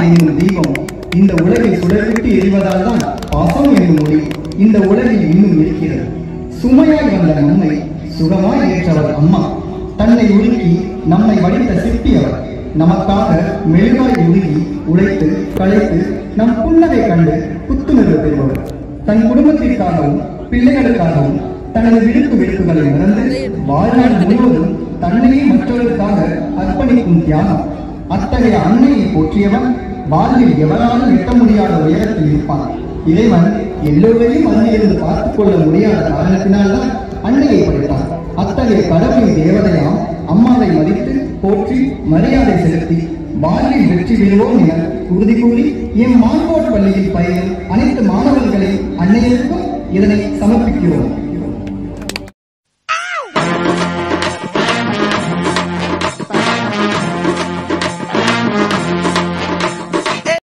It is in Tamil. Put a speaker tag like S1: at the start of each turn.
S1: என்னும் தீபம் இந்த உலகை சுடர்விட்டு எரிவதால் தான் பாசம் என்னும் மொழி இந்த உலகில் இன்னும் இருக்கிறது சுமையாய் வந்த நம்மை சுகமாய் ஏற்றவர் அம்மா தன்னை உருக்கி நம்மை வடித்த சிற்பி அவர் நமக்காக மெழுகாய் உருகி உழைத்து களைத்து நம் புன்னகை கண்டு புத்துணர்வு பெறுபவர் தன் குடும்பத்திற்காகவும் பிள்ளைகளுக்காகவும் தனது விடுப்பு விடுப்புகளை மறந்து வாழ்நாள் முழுவதும் தன்னையே மற்றவர்களுக்காக அர்ப்பணிக்கும் தியாகம் அத்தகைய அன்னையை போற்றியவன் வாழ்வில் எவராலும் எட்ட முடியாத உயரத்தில் இருப்பான் இறைவன் எல்லோரையும் அன்னையிலிருந்து பார்த்துக் கொள்ள முடியாத காரணத்தினால்தான் அன்னையை படைத்தான் அத்தகைய கடவுளின் தேவதையாம் அம்மாவை மதித்து போற்றி மரியாதை செலுத்தி வாழ்வில் வெற்றி பெறுவோம் என உறுதி கூறி என் மான்கோட் பள்ளியில் பயிலும் அனைத்து மாணவர்களை அன்னையருக்கும் இதனை சமர்ப்பிக்கிறோம்